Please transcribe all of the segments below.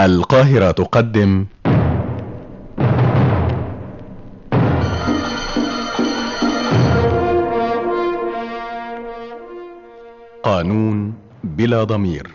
القاهرة تقدم قانون بلا ضمير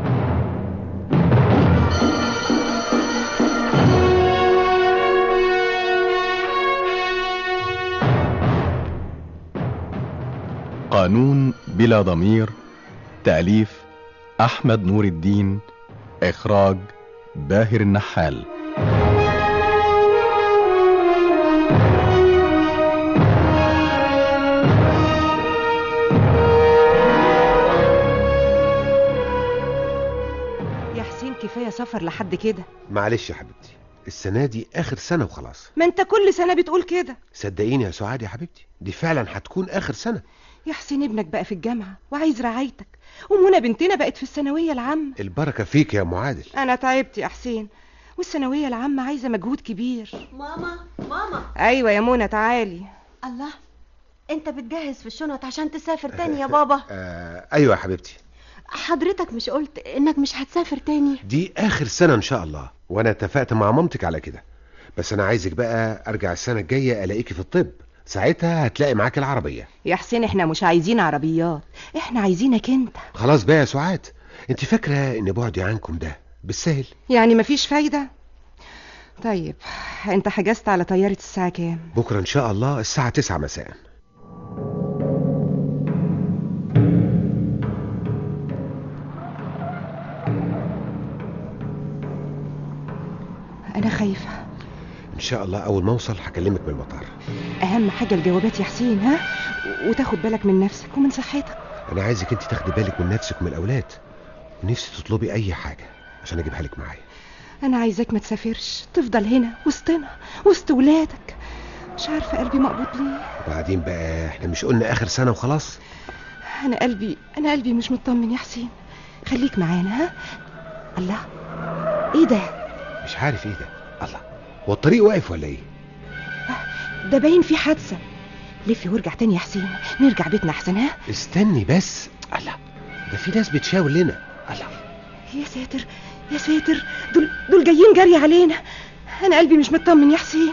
قانون بلا ضمير تأليف أحمد نور الدين إخراج باهر النحال يا حسين كفايه سفر لحد كده معلش يا حبيبتي السنة دي آخر سنة وخلاص ما انت كل سنه بتقول كده صدقيني يا سعاد يا حبيبتي دي فعلا هتكون آخر سنة يا حسين ابنك بقى في الجامعه وعايز رعايتك ومنى بنتنا بقت في الثانويه العامه البركة فيك يا أم عادل انا تعبت يا حسين والثانويه العامه عايزه مجهود كبير ماما ماما ايوه يا منى تعالي الله انت بتجهز في الشنط عشان تسافر تاني يا بابا آه أيوة يا حبيبتي حضرتك مش قلت انك مش هتسافر تاني دي آخر سنة إن شاء الله وأنا اتفقت مع مامتك على كده بس أنا عايزك بقى أرجع السنة الجاية ألاقيكي في الطب ساعتها هتلاقي معاك العربية يا حسين احنا مش عايزين عربيات احنا عايزينك انت خلاص بقى يا سعاد أنت فاكرة إن بعدي عنكم ده بالسهل يعني مفيش فايده طيب انت حجزت على طياره الساعه كام بكرة إن شاء الله الساعة 9 مساء انا خايفه إن شاء الله أول ما أوصل هكلمك من المطار اهم حاجه الجوابات يا حسين ها و- وتاخد بالك من نفسك ومن صحتك أنا عايزك أنت تاخدي بالك من نفسك ومن الأولاد ونفسي تطلبي أي حاجة عشان أجيبها لك معايا انا عايزاك ما تسافرش تفضل هنا وسطنا وسط ولادك مش عارفه قلبي مقبوض ليه وبعدين بقى احنا مش قلنا آخر سنة وخلاص انا قلبي انا قلبي مش مطمن يا حسين خليك معانا ها الله ايه ده مش عارف ايه ده الله هو الطريق واقف ولا ايه ده باين في حادثه لفي وارجع تاني يا حسين نرجع بيتنا احسن ها استني بس الله ده في ناس بتشاور لنا الله يا ساتر يا ساتر دول دول جايين جري علينا انا قلبي مش مطمن يا حسين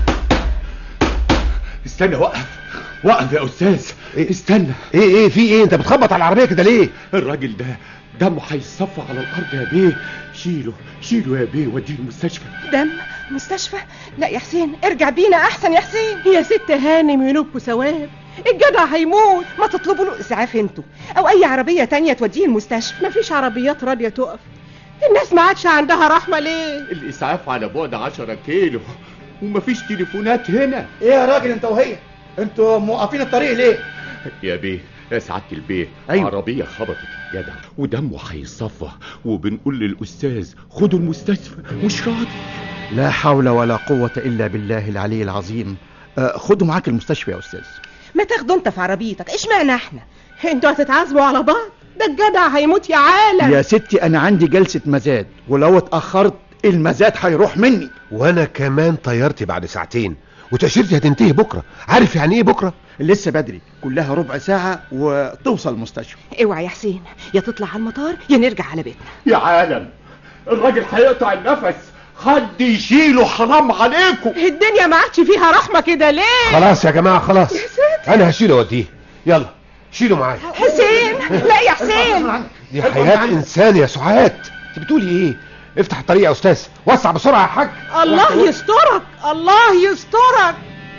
استنى وقف وقف يا استاذ إيه؟ استنى ايه ايه في ايه انت بتخبط على العربية كده ليه الراجل ده دمه هيصفى على الارض يا بيه شيله شيله يا بيه وديه المستشفى دم مستشفى لا يا حسين ارجع بينا احسن يا حسين يا ست هانم ينوب ثواب الجدع هيموت ما تطلبوا له اسعاف انتوا او اي عربيه تانية توديه المستشفى مفيش عربيات راضية تقف الناس ما عادش عندها رحمة ليه الاسعاف على بعد 10 كيلو ومفيش تليفونات هنا ايه يا راجل انت وهي انتوا موقفين الطريق ليه يا بيه يا سعاده البيه أيوة. عربيه خبطت الجدع ودمه هيصفى وبنقول للاستاذ خدوا المستشفى مش راضي لا حول ولا قوة الا بالله العلي العظيم آه خدوا معاك المستشفى يا استاذ ما تاخدوا انت في عربيتك اشمعنى احنا انتوا هتتعذبوا على بعض ده الجدع هيموت يا عالم يا ستي انا عندي جلسة مزاد ولو اتأخرت المزاد هيروح مني وانا كمان طيارتي بعد ساعتين وتأشيرتي هتنتهي بكرة عارف يعني ايه بكرة لسه بدري كلها ربع ساعة وتوصل المستشفى اوعى يا حسين يا تطلع على المطار يا نرجع على بيتنا يا عالم الراجل هيقطع النفس حد يشيله حرام عليكم الدنيا ما عادش فيها رحمة كده ليه خلاص يا جماعة خلاص انا هشيله اوديه يلا شيله معايا حسين لا يا حسين دي حياة انسان يا سعاد انت بتقولي ايه افتح الطريق يا استاذ وسع بسرعة يا حاج الله يسترك الله يسترك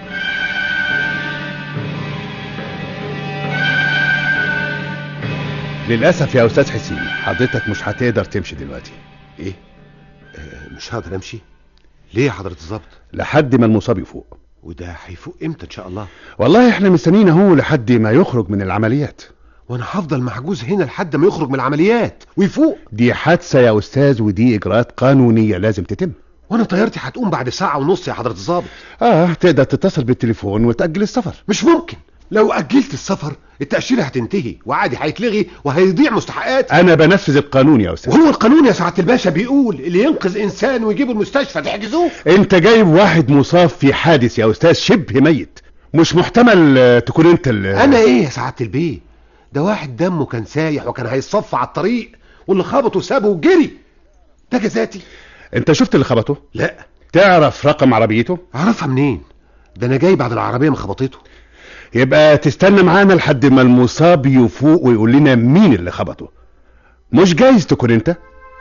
للأسف يا أستاذ حسين حضرتك مش هتقدر تمشي دلوقتي ايه آه مش هقدر امشي ليه يا حضرة الظابط لحد ما المصاب يفوق وده هيفوق امتى ان شاء الله والله احنا مستنيين اهو لحد ما يخرج من العمليات وانا هفضل محجوز هنا لحد ما يخرج من العمليات ويفوق دي حادثة يا أستاذ ودي إجراءات قانونية لازم تتم وانا طيارتي هتقوم بعد ساعة ونص يا حضرة الظابط اه تقدر تتصل بالتليفون وتأجل السفر مش ممكن لو اجلت السفر التأشيرة هتنتهي وعادي هيتلغي وهيضيع مستحقاتي أنا بنفذ القانون يا أستاذ وهو القانون يا سعادة الباشا بيقول اللي ينقذ انسان ويجيبه المستشفى تحجزوه أنت جايب واحد مصاب في حادث يا أستاذ شبه ميت مش محتمل آه، تكون أنت ال- انا ايه يا سعادة البيه ده واحد دمه كان سايح وكان هيصفى على الطريق واللي خبطه سابه وجري ده جزاتي انت شفت اللي خبطه لا تعرف رقم عربيته اعرفها منين ده انا جاي بعد العربيه ما خبطته يبقى تستنى معانا لحد ما المصاب يفوق ويقول لنا مين اللي خبطه مش جايز تكون انت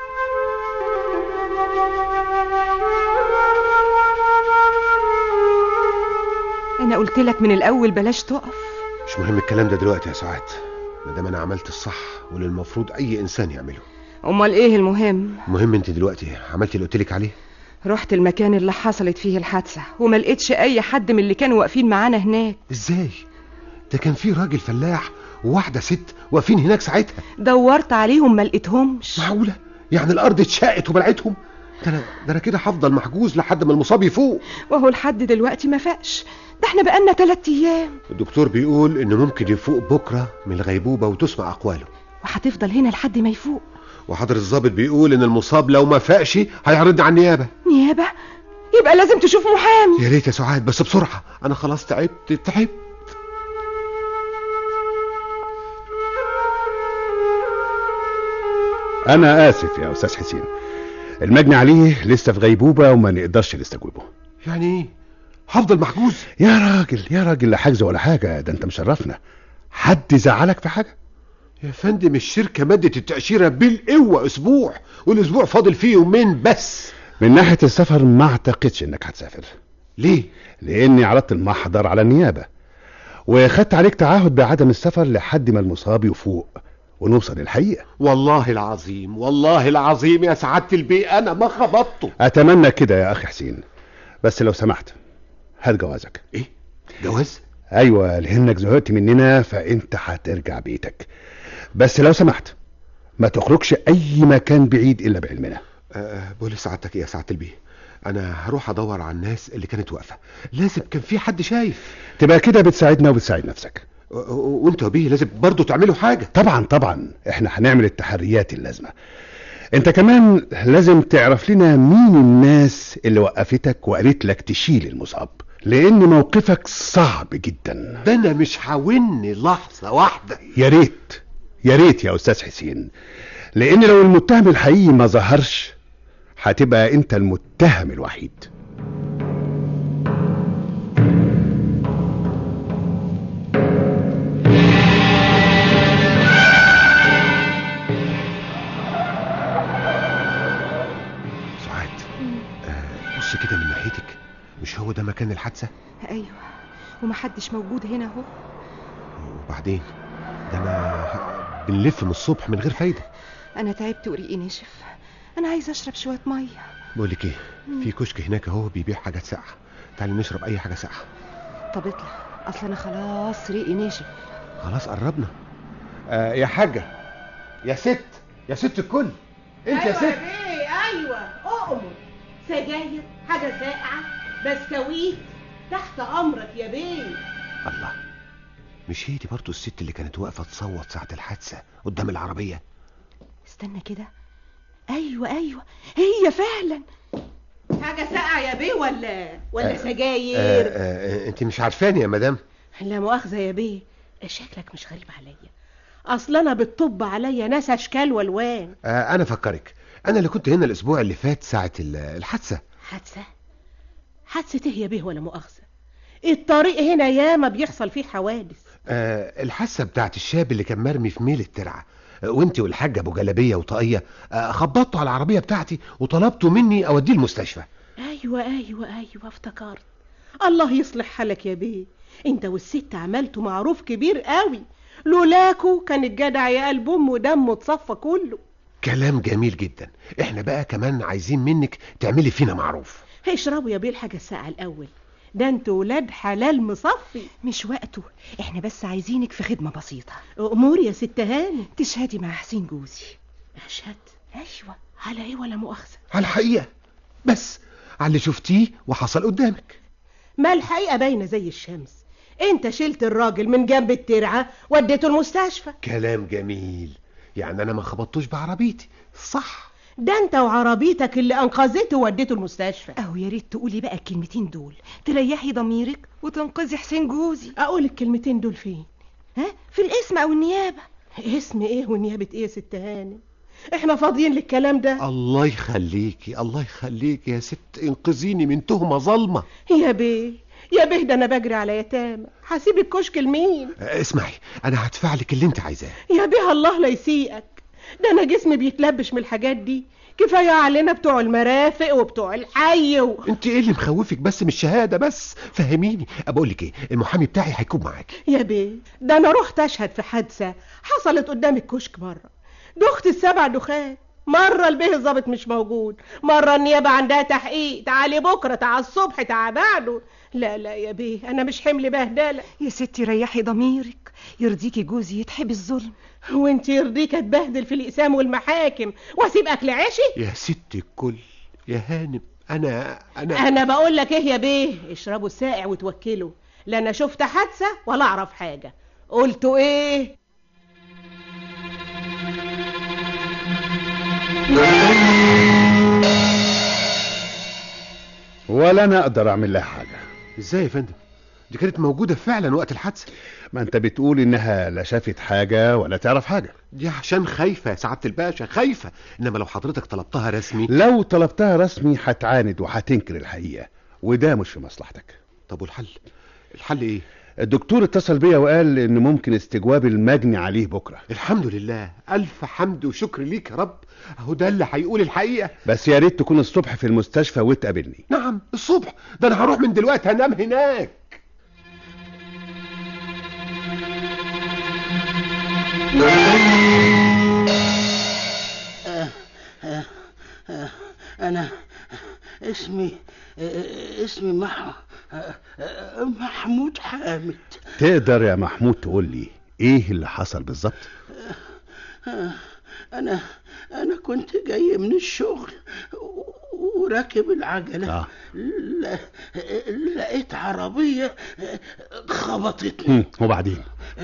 انا قلت لك من الاول بلاش تقف مش مهم الكلام ده دلوقتي يا سعاد ما دام انا عملت الصح واللي المفروض اي انسان يعمله امال ايه المهم المهم انت دلوقتي عملتي اللي قلت لك عليه رحت المكان اللي حصلت فيه الحادثه وما لقيتش اي حد من اللي كانوا واقفين معانا هناك ازاي ده كان في راجل فلاح وواحده ست واقفين هناك ساعتها دورت عليهم ما لقيتهمش معقوله يعني الارض اتشقت وبلعتهم ده انا ده انا كده هفضل محجوز لحد ما المصاب يفوق وهو لحد دلوقتي ما فاقش ده احنا بقالنا تلات ايام الدكتور بيقول انه ممكن يفوق بكره من الغيبوبه وتسمع اقواله وهتفضل هنا لحد ما يفوق وحضر الضابط بيقول ان المصاب لو ما فاقش هيعرضني على النيابه نيابه يبقى لازم تشوف محامي يا ريت يا سعاد بس بسرعه انا خلاص تعبت تعبت انا اسف يا استاذ حسين المجني عليه لسه في غيبوبه وما نقدرش نستجوبه يعني ايه هفضل محجوز يا راجل يا راجل لا حجز ولا حاجه ده انت مشرفنا حد زعلك في حاجه يا فندم الشركه مدت التاشيره بالقوه اسبوع والاسبوع فاضل فيه يومين بس من ناحيه السفر ما اعتقدش انك هتسافر ليه لاني عرضت المحضر على النيابه وخدت عليك تعهد بعدم السفر لحد ما المصاب يفوق ونوصل للحقيقه والله العظيم والله العظيم يا سعاده البي انا ما خبطته اتمنى كده يا اخي حسين بس لو سمحت هات جوازك ايه جواز ايوه لانك زهقت مننا فانت هترجع بيتك بس لو سمحت ما تخرجش اي مكان بعيد الا بعلمنا أه بقول سعادتك ايه يا سعاده البي انا هروح ادور على الناس اللي كانت واقفه لازم كان في حد شايف تبقى كده بتساعدنا وبتساعد نفسك و- و- وانتوا يا بيه لازم برضه تعملوا حاجه طبعا طبعا احنا هنعمل التحريات اللازمه انت كمان لازم تعرف لنا مين الناس اللي وقفتك وقالت لك تشيل المصاب لان موقفك صعب جدا ده انا مش هاوني لحظه واحده يا ريت يا ريت يا استاذ حسين لان لو المتهم الحقيقي ما ظهرش هتبقى انت المتهم الوحيد سعاد آه بص كده من ناحيتك مش هو ده مكان الحادثه ايوه ومحدش موجود هنا اهو وبعدين ده انا ه- بنلف من الصبح من غير فايده انا تعبت وريقي نشف انا عايزه اشرب شويه ميه بقول لك ايه في كشك هناك اهو بيبيع حاجات ساقعه تعالي نشرب اي حاجه ساقعه طب اطلع اصل انا خلاص ريقي نشف خلاص قربنا آه يا حاجه يا ست يا ست الكل انت يا ست ايه ايوه اؤمر سجاير حاجه ساقعه بسكويت تحت امرك يا بيه الله مش هي دي برضه الست اللي كانت واقفه تصوت ساعه الحادثه قدام العربيه استنى كده ايوه ايوه هي فعلا حاجه ساقعه يا بيه ولا ولا آه، سجاير آه آه انت مش عارفاني يا مدام لا مؤاخذه يا بيه شكلك مش غريب عليا اصل انا بتطب عليا ناس اشكال والوان آه انا فكرك انا اللي كنت هنا الاسبوع اللي فات ساعه ال- الحادثه حادثه حادثه ايه يا بيه ولا مؤاخذه الطريق هنا ياما بيحصل فيه حوادث آه الحادثه بتاعت الشاب اللي كان مرمي في ميل الترعه آه وانت والحاج ابو جلابيه وطاقيه آه خبطتوا على العربيه بتاعتي وطلبتوا مني اوديه المستشفى ايوه ايوه ايوه افتكرت الله يصلح حالك يا بيه انت والست عملتوا معروف كبير قوي لولاكوا كان الجدع يا قلب امه دمه اتصفى كله كلام جميل جدا احنا بقى كمان عايزين منك تعملي فينا معروف اشربوا يا بيه الحاجه الساقعه الاول ده انتوا ولاد حلال مصفي مش وقته احنا بس عايزينك في خدمه بسيطه امور يا ست هاني تشهدي مع حسين جوزي اشهد ايوه على ايه ولا مؤاخذه على الحقيقه بس على اللي شفتيه وحصل قدامك ما الحقيقه باينه زي الشمس انت شلت الراجل من جنب الترعه وديته المستشفى كلام جميل يعني انا ما خبطتوش بعربيتي صح ده انت وعربيتك اللي انقذته وديته المستشفى اهو يا ريت تقولي بقى الكلمتين دول تريحي ضميرك وتنقذي حسين جوزي اقول الكلمتين دول فين ها في الاسم او النيابه اسم ايه ونيابه ايه يا ست هانم احنا فاضيين للكلام ده الله يخليكي الله يخليكي يا ست انقذيني من تهمة ظلمة يا بيه يا بيه ده انا بجري على يتامى هسيب الكشك لمين آه، اسمعي انا هدفع لك اللي انت عايزاه يا بيه الله لا يسيئك ده انا جسمي بيتلبش من الحاجات دي كفايه علينا بتوع المرافق وبتوع الحي و... انت ايه اللي مخوفك بس من الشهادة بس فهميني بقول لك ايه المحامي بتاعي هيكون معاكي يا بيه ده انا رحت اشهد في حادثه حصلت قدام الكشك مره دخت السبع دخات مرة البيه الظابط مش موجود مرة النيابة عندها تحقيق تعالي بكرة تعال الصبح تعال بعده لا لا يا بيه أنا مش حمل بهدلة يا ستي ريحي ضميرك يرضيكي جوزي يتحب الظلم وانت يرضيك اتبهدل في الإقسام والمحاكم واسيب أكل عيشي يا ست الكل يا هانم انا انا أنا بقول لك إيه يا بيه اشربوا الساقع وتوكلوا لا أنا شفت حادثة ولا أعرف حاجة قلتوا إيه ولا انا اقدر اعمل لها حاجه ازاي يا فندم دي كانت موجودة فعلا وقت الحادثة ما انت بتقول انها لا شافت حاجه ولا تعرف حاجه دي عشان خايفة يا سعادة الباشا خايفة انما لو حضرتك طلبتها رسمي لو طلبتها رسمي هتعاند وهتنكر الحقيقه وده مش في مصلحتك طب والحل الحل ايه الدكتور اتصل بيا وقال ان ممكن استجواب المجني عليه بكره الحمد لله الف حمد وشكر ليك يا رب اهو ده اللي هيقول الحقيقة بس يا ريت تكون الصبح في المستشفى وتقابلني نعم الصبح ده انا هروح من دلوقتي هنام هناك أنا اسمي اسمي مح... محمود حامد تقدر يا محمود تقول لي ايه اللي حصل بالظبط أنا أنا كنت جاي من الشغل وراكب العجلة آه. ل... لقيت عربية خبطتني مم، وبعدين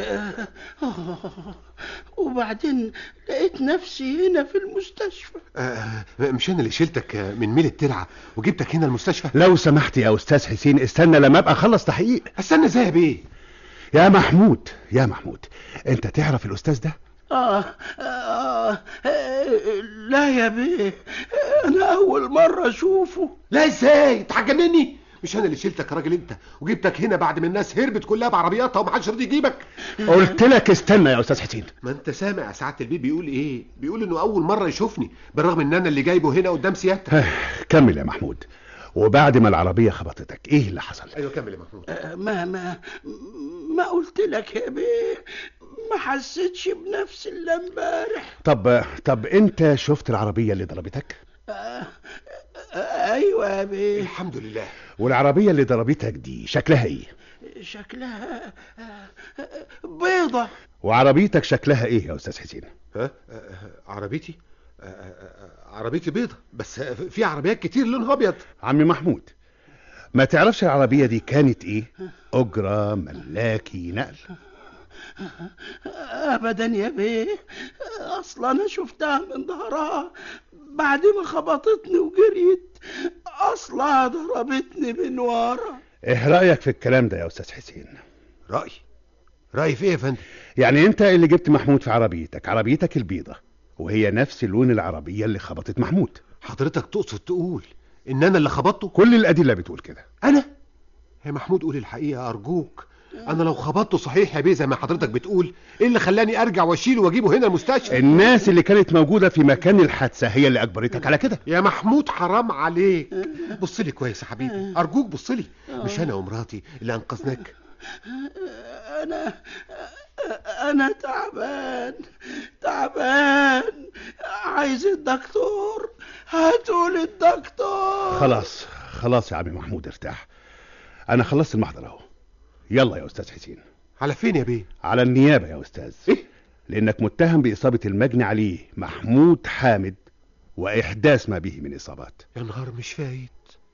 وبعدين لقيت نفسي هنا في المستشفى آه مش انا اللي شلتك من ميل الترعة وجبتك هنا المستشفى لو سمحت يا استاذ حسين استنى لما ابقى اخلص تحقيق استنى ازاي يا بيه يا محمود يا محمود انت تعرف الاستاذ ده آه, آه, آه لا يا بيه أنا أول مرة أشوفه لا ازاي تحجمني مش انا اللي شلتك يا راجل انت وجبتك هنا بعد ما الناس هربت كلها بعربياتها ومحدش راضي يجيبك قلت لك استنى يا استاذ حسين ما انت سامع يا سعاده البيه بيقول ايه بيقول انه اول مره يشوفني بالرغم ان انا اللي جايبه هنا قدام سيادتك آه، كمل يا محمود وبعد ما العربيه خبطتك ايه اللي حصل ايوه كمل يا محمود آه، ما ما ما قلت لك يا بيه ما حسيتش بنفسي الا امبارح طب طب انت شفت العربيه اللي ضربتك آه، آه، ايوه يا بيه الحمد لله والعربيه اللي ضربتك دي شكلها ايه شكلها آه، آه، بيضة وعربيتك شكلها ايه يا استاذ حسين ها آه، آه، عربيتي آه، آه، آه، عربيتي بيضة بس آه، في عربيات كتير لونها ابيض عمي محمود ما تعرفش العربيه دي كانت ايه اجره ملاكي نقل ابدا يا بيه اصلا انا شفتها من ظهرها بعد ما خبطتني وجريت اصلا ضربتني من ورا ايه رايك في الكلام ده يا استاذ حسين رأي رأي في ايه يا فندم يعني انت اللي جبت محمود في عربيتك عربيتك البيضة وهي نفس لون العربية اللي خبطت محمود حضرتك تقصد تقول ان انا اللي خبطته كل الأدلة بتقول كده انا يا محمود قول الحقيقة ارجوك انا لو خبطته صحيح يا بيه زي ما حضرتك بتقول ايه اللي خلاني ارجع واشيله واجيبه هنا المستشفى الناس اللي كانت موجودة في مكان الحادثة هي اللي أجبرتك على كده يا محمود حرام عليك بص لي كويس يا حبيبي ارجوك بص لي مش انا ومراتي اللي انقذناك انا انا تعبان تعبان عايز الدكتور هاتولي الدكتور خلاص خلاص يا عمي محمود ارتاح أنا خلصت المحضر أهو يلا يا أستاذ حسين على فين يا بيه على النيابة يا أستاذ إيه؟ لأنك متهم بإصابة المجني عليه محمود حامد وإحداث ما به من إصابات يا نهار مش فايت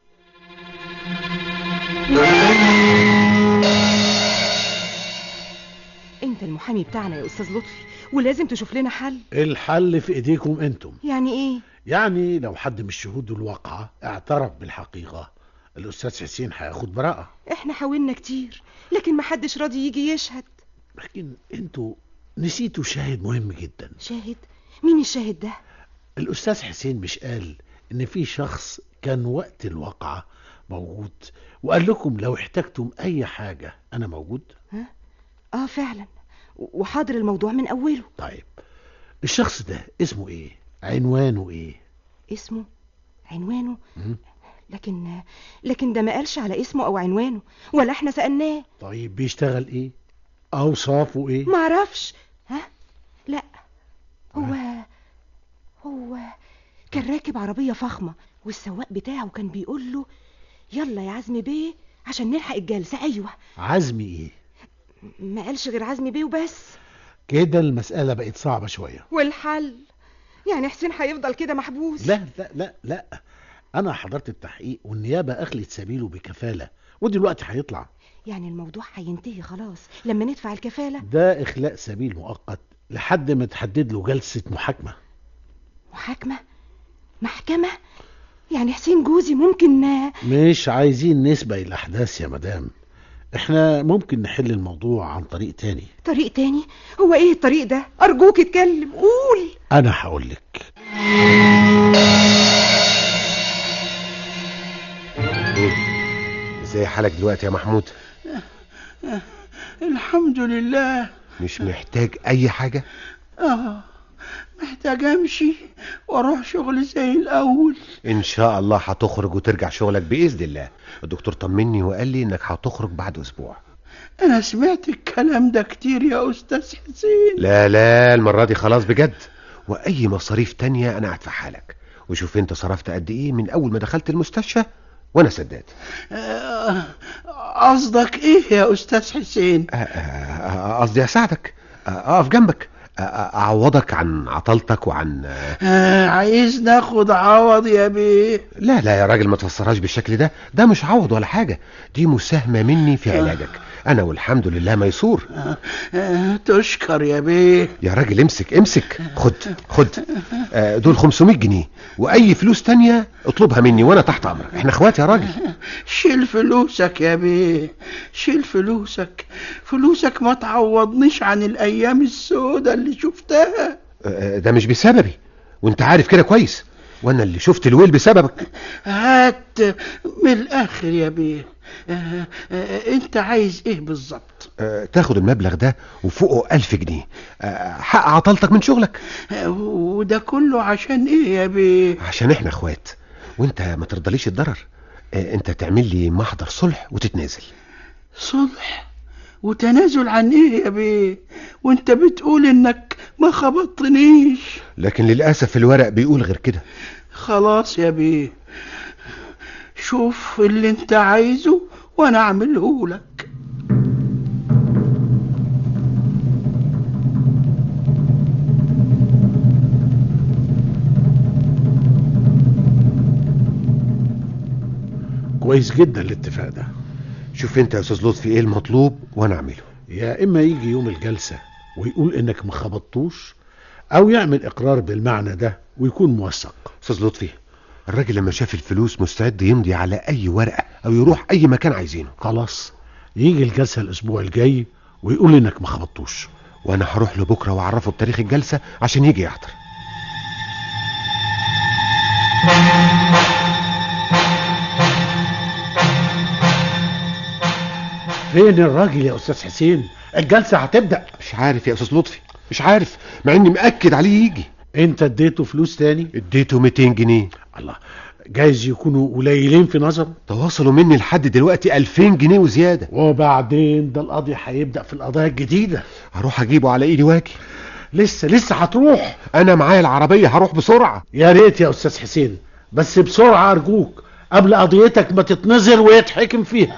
انت المحامي بتاعنا يا استاذ لطفي ولازم تشوف لنا حل الحل في ايديكم انتم يعني ايه يعني لو حد من شهود الواقعة اعترف بالحقيقة الأستاذ حسين هياخد براءة احنا حاولنا كتير لكن محدش راضي يجي يشهد لكن انتوا نسيتوا شاهد مهم جدا شاهد مين الشاهد ده الاستاذ حسين مش قال ان في شخص كان وقت الواقعة موجود وقال لكم لو احتجتم اي حاجة انا موجود اه فعلا وحاضر الموضوع من اوله طيب الشخص ده اسمه ايه عنوانه ايه اسمه عنوانه مم. لكن لكن ده ما قالش على اسمه او عنوانه ولا احنا سألناه طيب بيشتغل ايه اوصافه ايه ما اعرفش ها لا هو هو كان راكب عربية فخمة والسواق بتاعه كان بيقول له يلا يا عزمي بيه عشان نلحق الجلسة ايوه عزمي ايه ما قالش غير عزمي بيه وبس كده المسألة بقت صعبة شوية والحل يعني حسين هيفضل كده محبوس لا لا لا لا انا حضرت التحقيق والنيابة اخلت سبيله بكفالة ودلوقتي هيطلع يعني الموضوع هينتهي خلاص لما ندفع الكفالة ده اخلاء سبيل مؤقت لحد ما تحدد له جلسة محاكمة محاكمة محكمة يعني حسين جوزي ممكن مش عايزين نسبق الاحداث يا مدام احنا ممكن نحل الموضوع عن طريق تاني طريق تاني هو ايه الطريق ده ارجوك اتكلم قول انا هقولك ايه ازاي حالك دلوقتي يا محمود الحمد لله مش محتاج اي حاجة اه محتاج امشي واروح شغل زي الاول ان شاء الله هتخرج وترجع شغلك باذن الله الدكتور طمني وقال لي انك هتخرج بعد اسبوع انا سمعت الكلام ده كتير يا استاذ حسين لا لا المرة دي خلاص بجد واي مصاريف تانية انا هدفعها لك وشوف انت صرفت قد ايه من اول ما دخلت المستشفى وانا سداد آه، قصدك ايه يا استاذ حسين آه، آه، قصدي اساعدك آه، اقف جنبك آه، آه، اعوضك عن عطلتك وعن آه، آه، عايز ناخد عوض يا بيه لا لا يا راجل ما تفسرهاش بالشكل ده ده مش عوض ولا حاجة دي مساهمة مني في علاجك انا والحمد لله ميسور آه، آه، تشكر يا بيه يا راجل امسك امسك خد خد آه، دول 500 جنيه واي فلوس تانية اطلبها مني وانا تحت امرك احنا اخوات يا راجل شيل فلوسك يا بيه شيل فلوسك فلوسك ما تعوضنيش عن الايام السوداء اللي شفتها آه، ده مش بسببي وانت عارف كده كويس وانا اللي شفت الويل بسببك هات من الاخر يا بيه آه، آه، انت عايز ايه بالظبط آه، تاخد المبلغ ده وفوقه ألف جنيه آه، حق عطلتك من شغلك آه، وده كله عشان ايه يا بيه عشان احنا اخوات وانت ما ترضليش الضرر آه، انت تعمل لي محضر صلح وتتنازل صلح وتنازل عن ايه يا بيه وانت بتقول انك ما خبطتنيش لكن للاسف الورق بيقول غير كده خلاص يا بيه شوف اللي انت عايزه وانا اعمله لك كويس جدا الاتفاق ده شوف انت يا استاذ لطفي ايه المطلوب وانا اعمله يا اما يجي يوم الجلسة ويقول انك ما خبطتوش او يعمل اقرار بالمعنى ده ويكون موثق استاذ لطفي الراجل لما شاف الفلوس مستعد يمضي على اي ورقه او يروح اي مكان عايزينه خلاص يجي الجلسة الاسبوع الجاي ويقول انك ما خبطتوش وانا هروح له بكره واعرفه بتاريخ الجلسه عشان يجي يحضر فين الراجل يا استاذ حسين الجلسة هتبدأ مش عارف يا استاذ لطفي مش عارف مع اني مأكد عليه يجي انت اديته فلوس تاني اديته 200 جنيه الله جايز يكونوا قليلين في نظره تواصلوا مني لحد دلوقتي 2000 جنيه وزياده وبعدين ده القاضي هيبدأ في القضايا الجديدة هروح اجيبه على ايدي واجي لسه لسه هتروح انا معايا العربيه هروح بسرعه يا ريت يا استاذ حسين بس بسرعة ارجوك قبل قضيتك ما تتنظر ويتحكم فيها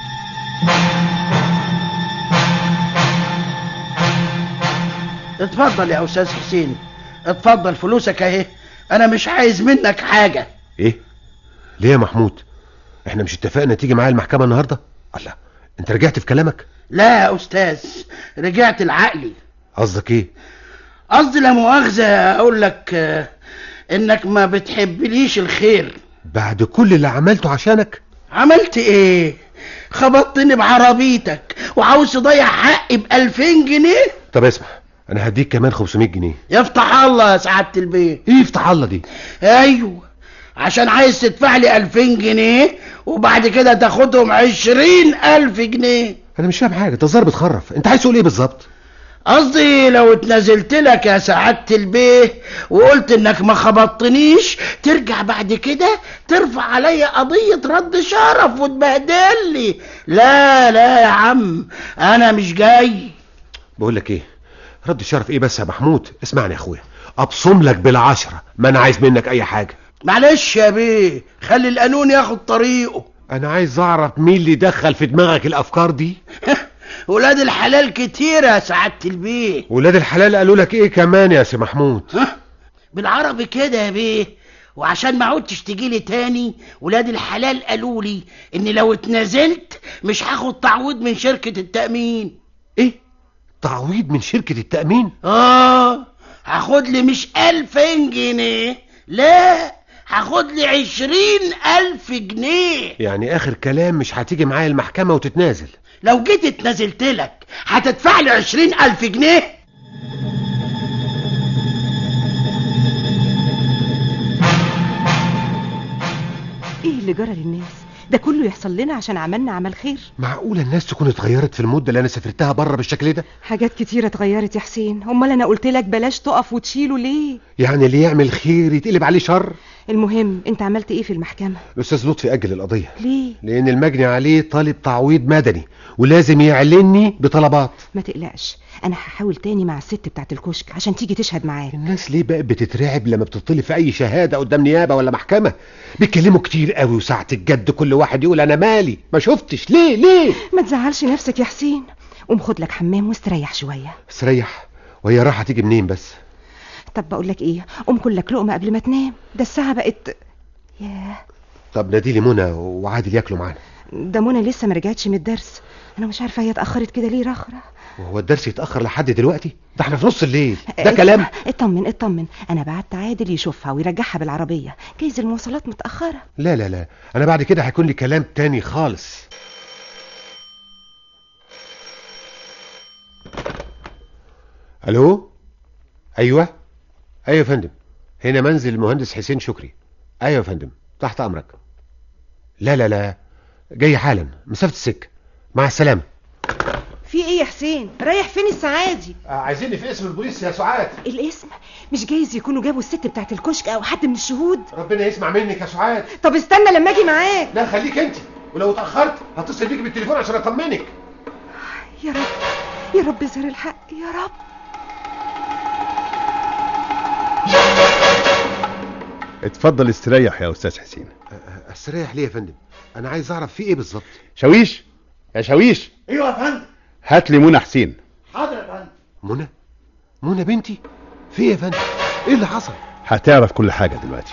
اتفضل يا استاذ حسين اتفضل فلوسك اهي انا مش عايز منك حاجة ايه ليه يا محمود احنا مش اتفقنا تيجي معايا المحكمه النهارده الله انت رجعت في كلامك لا يا استاذ رجعت لعقلي قصدك ايه قصدي لا مؤاخذة اقول لك آه، انك ما بتحبليش الخير بعد كل اللي عملته عشانك عملت ايه خبطتني بعربيتك وعاوز تضيع حقي بألفين جنيه طب اسمع انا هديك كمان 500 جنيه يفتح الله يا سعادة البيت ايه يفتح الله دي ايوه عشان عايز تدفع لي 2000 جنيه وبعد كده تاخدهم 20000 جنيه انا مش فاهم حاجه انت الظاهر بتخرف انت عايز تقول ايه بالظبط قصدي لو اتنازلت لك يا سعادة البيه وقلت انك ما خبطتنيش ترجع بعد كده ترفع عليا قضية رد شرف وتبهدل لي لا لا يا عم انا مش جاي بقول لك ايه رد الشرف ايه بس يا محمود اسمعني يا اخويا ابصم لك بالعشرة ما انا عايز منك اي حاجه معلش يا بيه خلي القانون ياخد طريقه انا عايز اعرف مين اللي دخل في دماغك الافكار دي ولاد الحلال كتير يا سعادة البيه ولاد الحلال قالوا لك ايه كمان يا سي محمود ها بالعربي كده يا بيه وعشان ما عدتش تجيلي تاني ولاد الحلال قالوا لي ان لو اتنازلت مش هاخد تعويض من شركة التأمين ايه تعويض من شركة التأمين اه هاخد لي مش ألفين جنيه لا هاخد لي عشرين ألف جنيه يعني اخر كلام مش هتيجي معايا المحكمة وتتنازل لو جيت اتنازلت لك هتدفع لي عشرين ألف جنيه ايه اللي جرى للناس ده كله يحصل لنا عشان عملنا عمل خير معقولة الناس تكون اتغيرت في المدة اللي انا سافرتها بره بالشكل ده حاجات كتيرة اتغيرت يا حسين امال انا قلت لك بلاش تقف وتشيله ليه يعني اللي يعمل خير يتقلب عليه شر المهم انت عملت ايه في المحكمة الاستاذ لطفي اجل القضية ليه لان المجني عليه طالب تعويض مدني ولازم يعلني بطلبات ما تقلقش انا هحاول تاني مع الست بتاعت الكشك عشان تيجي تشهد معاك الناس ليه بقى بتترعب لما بتطلب في اي شهادة قدام نيابة ولا محكمة بيتكلموا كتير قوي وساعة الجد كل واحد يقول انا مالي ما شفتش ليه ليه ما تزعلش نفسك يا حسين قوم خد لك حمام واستريح شوية استريح وهي راحة تيجي منين بس طب بقول لك ايه قوم كل لك لقمة قبل ما تنام ده الساعة بقت ياه طب ناديلي منى وعادل ياكلوا معانا ده منى لسه ما رجعتش من الدرس انا مش عارفه هي اتاخرت كده ليه رخرة وهو الدرس يتأخر لحد دلوقتي ده احنا في نص الليل ده ات- كلام اطمن اطمن انا بعت عادل يشوفها ويرجعها بالعربية جايز المواصلات متأخرة لا لا لا انا بعد كده هيكون لي كلام تاني خالص الو ايوه ايوه يا فندم هنا منزل المهندس حسين شكري ايوه يا فندم تحت امرك لا لا لا جاي حالا مسافة السكة مع السلامة في ايه يا حسين رايح فين الساعة دي عايزيني في اسم البوليس يا سعاد الاسم مش جايز يكونوا جابوا الست بتاعت الكشك او حد من الشهود ربنا يسمع منك يا سعاد طب استنى لما اجي معاك لا خليك انت ولو اتأخرت هتصل بيك بالتليفون عشان اطمنك يا رب يا رب زر الحق يا رب اتفضل استريح يا استاذ حسين استريح ليه يا فندم انا عايز اعرف في ايه بالظبط شاويش يا شاويش ايوه يا فندم هات لي منى حسين حاضر يا فندم منى منى بنتي في ايه يا فندم ايه اللي حصل هتعرف كل حاجة دلوقتي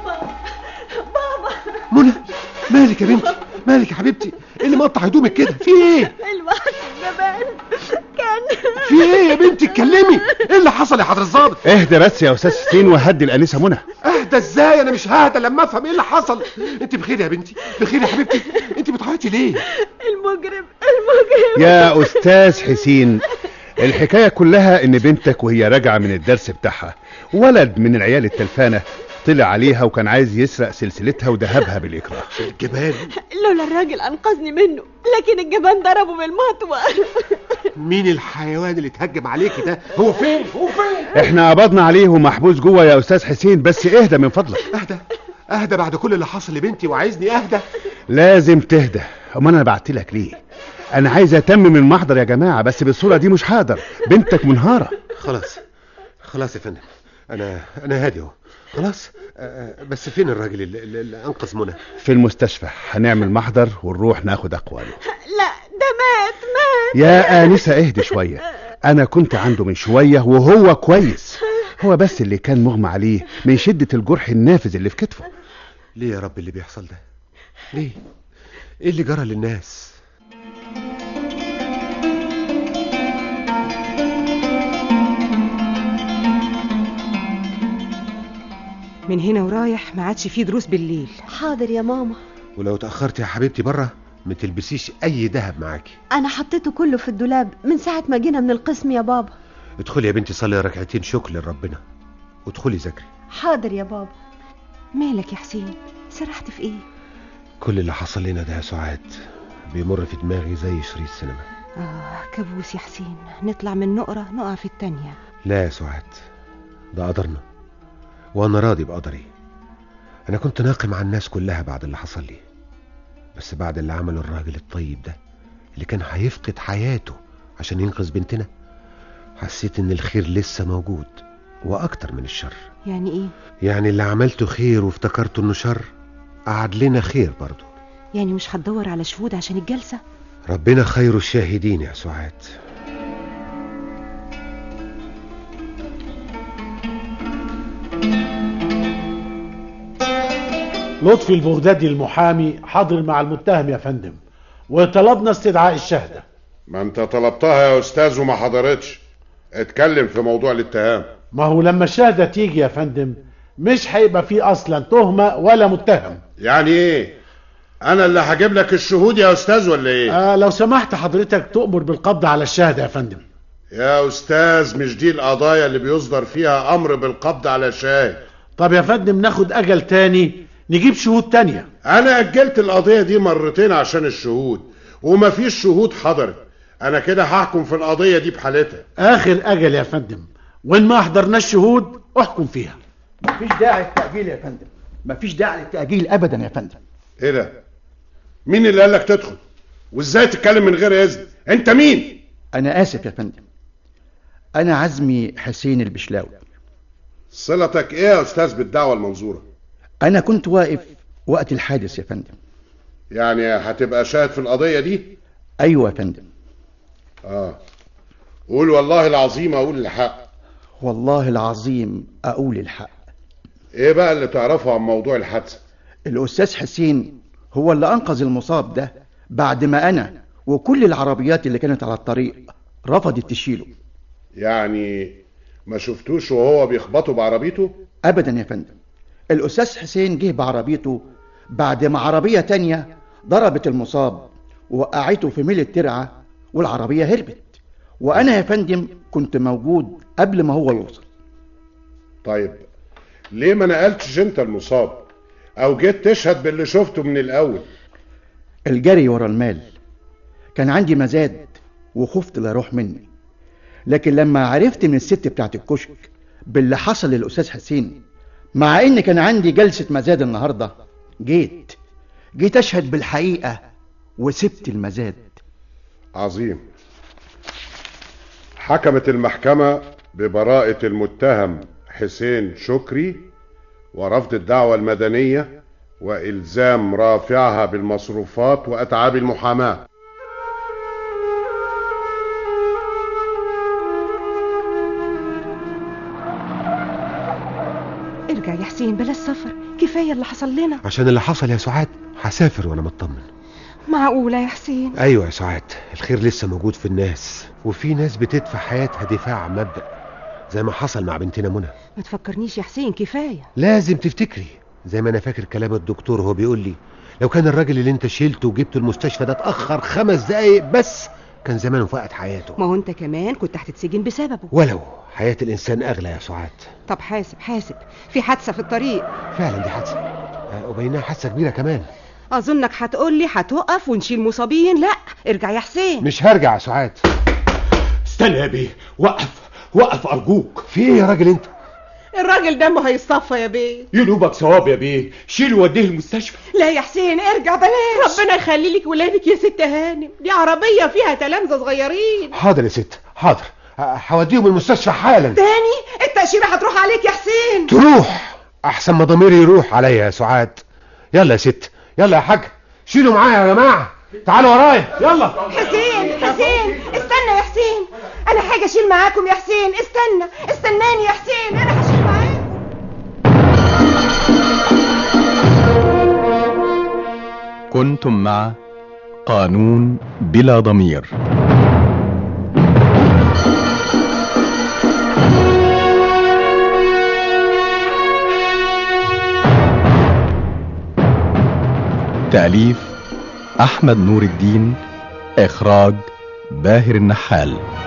منى مالك يا بنتي مالك يا حبيبتي ايه اللي مقطع هدومك كده في ايه الوقت الجبان كان في ايه يا بنتي اتكلمي ايه اللي حصل يا حضرة الظابط اهدى بس يا استاذ حسين وهدي الانسة منى اهدى ازاي انا مش ههدى لما افهم ايه اللي حصل انت بخير يا بنتي بخير يا حبيبتي انت بتعيطي ليه المجرم المجرم يا استاذ حسين الحكاية كلها ان بنتك وهي راجعة من الدرس بتاعها ولد من العيال التلفانة طلع عليها وكان عايز يسرق سلسلتها وذهبها بالإكراه الجبان لولا الراجل انقذني منه لكن الجبان ضربه بالمطوه مين الحيوان اللي اتهجم عليكي ده هو فين هو فين احنا قبضنا عليه ومحبوس جوه يا استاذ حسين بس اهدى من فضلك اهدى اهدى بعد كل اللي حصل لبنتي وعايزني اهدى لازم تهدى امال انا بعت لك ليه انا عايز اتمم المحضر يا جماعة بس بالصورة دي مش هقدر بنتك منهارة خلاص خلاص يا فندم انا انا هادي اهو خلاص آه، آه، بس فين الراجل اللي, اللي اللي انقذ منى في المستشفى هنعمل محضر ونروح ناخد اقواله لا ده مات مات يا آنسة اهدي شوية أنا كنت عنده من شوية وهو كويس هو بس اللي كان مغمى عليه من شدة الجرح النافذ اللي في كتفه ليه يا رب اللي بيحصل ده ليه ايه اللي جرى للناس من هنا ورايح ما عادش فيه دروس بالليل حاضر يا ماما ولو اتاخرت يا حبيبتي بره ما تلبسيش اي ذهب معاكي انا حطيته كله في الدولاب من ساعه ما جينا من القسم يا بابا ادخلي يا بنتي صلي ركعتين شكر لربنا وادخلي ذاكري حاضر يا بابا مالك يا حسين سرحت في ايه كل اللي حصل لنا ده يا سعاد بيمر في دماغي زي شريط سينما اه كابوس يا حسين نطلع من نقرة نقع في التانية لا يا سعاد ده قدرنا وانا راضي بقدري انا كنت ناقم على الناس كلها بعد اللي حصل لي بس بعد اللي عمله الراجل الطيب ده اللي كان هيفقد حياته عشان ينقذ بنتنا حسيت ان الخير لسه موجود واكتر من الشر يعني ايه يعني اللي عملته خير وافتكرته انه شر قعد لنا خير برضه يعني مش هتدور على شهود عشان الجلسة ربنا خير الشاهدين يا سعاد لطفي البغدادي المحامي حاضر مع المتهم يا فندم وطلبنا استدعاء الشهدة ما انت طلبتها يا استاذ وما حضرتش اتكلم في موضوع الاتهام ما هو لما الشهدة تيجي يا فندم مش هيبقى فيه اصلا تهمة ولا متهم يعني ايه انا اللي هجيب لك الشهود يا استاذ ولا ايه آه لو سمحت حضرتك تؤمر بالقبض على الشهدة يا فندم يا استاذ مش دي القضايا اللي بيصدر فيها امر بالقبض على شاهد طب يا فندم ناخد اجل تاني نجيب شهود تانية انا اجلت القضية دي مرتين عشان الشهود ومفيش شهود حضرت انا كده هحكم في القضية دي بحالتها اخر اجل يا فندم وان ما احضرناش شهود احكم فيها مفيش داعي للتأجيل يا فندم مفيش داعي للتأجيل أبدا يا فندم ايه ده مين اللي قال لك تدخل وازاي تتكلم من غير اذن انت مين أنا آسف يا فندم أنا عزمي حسين البشلاوي صلتك ايه يا استاذ بالدعوة المنظورة أنا كنت واقف وقت الحادث يا فندم يعني هتبقى شاهد في القضية دي أيوة يا فندم اه قول والله العظيم اقول الحق والله العظيم أقول الحق ايه بقى اللي تعرفه عن موضوع الحادثة الأستاذ حسين هو اللي أنقذ المصاب ده بعد ما أنا وكل العربيات اللي كانت على الطريق رفضت تشيله يعني ما شفتوش وهو بيخبطه بعربيته أبدا يا فندم الأستاذ حسين جه بعربيته بعد ما عربية تانية ضربت المصاب ووقعته في ميل الترعة والعربية هربت وأنا يا فندم كنت موجود قبل ما هو يوصل طيب ليه ما نقلتش انت المصاب او جيت تشهد باللي شفته من الاول الجري ورا المال كان عندي مزاد وخفت لا يروح مني لكن لما عرفت من الست بتاعت الكشك باللي حصل للأستاذ حسين مع ان كان عندي جلسة مزاد النهاردة جيت جيت اشهد بالحقيقة وسبت المزاد عظيم حكمت المحكمة ببراءة المتهم حسين شكري ورفض الدعوة المدنية وإلزام رافعها بالمصروفات وأتعاب المحاماة ارجع يا حسين بلاش سفر كفاية اللي حصل لنا عشان اللي حصل يا سعاد هسافر وانا مطمن معقولة يا حسين ايوه يا سعاد الخير لسه موجود في الناس وفي ناس بتدفع حياتها دفاع عن مبدأ زي ما حصل مع بنتنا منى ما تفكرنيش يا حسين كفاية لازم تفتكري زي ما انا فاكر كلام الدكتور وهو بيقول لي لو كان الراجل اللي انت شيلته وجبته المستشفى ده اتاخر خمس دقايق بس كان زمانه فقد حياته ما هو انت كمان كنت هتتسجن بسببه ولو حياة الإنسان أغلى يا سعاد طب حاسب حاسب في حادثة في الطريق فعلا دي حادثة آه، وبينها حادثة كبيرة كمان اظنك هتقول لي هتوقف ونشيل مصابين لا ارجع يا حسين مش هرجع يا سعاد استنى يا بيه وقف وقف ارجوك في ايه يا راجل انت الراجل دمه هيصفى يا بيه ينوبك ثواب يا بيه شيل وديه المستشفى لا يا حسين ارجع بلاش ربنا يخلي لك ولادك يا ست هانم دي عربية فيها تلامذة صغيرين حاضر يا ست حاضر ه- هوديهم المستشفى حالا تاني التأشيرة هتروح عليك يا حسين تروح أحسن ما ضميري يروح عليا يا سعاد يلا يا ست يلا يا حاج شيلوا معايا يا جماعة تعالوا ورايا يلا حسين حسين استنى يا حسين انا حاجة اشيل معاكم يا حسين استنى استناني يا حسين انا هشيل معاكم كنتم مع قانون بلا ضمير تأليف أحمد نور الدين إخراج باهر النحال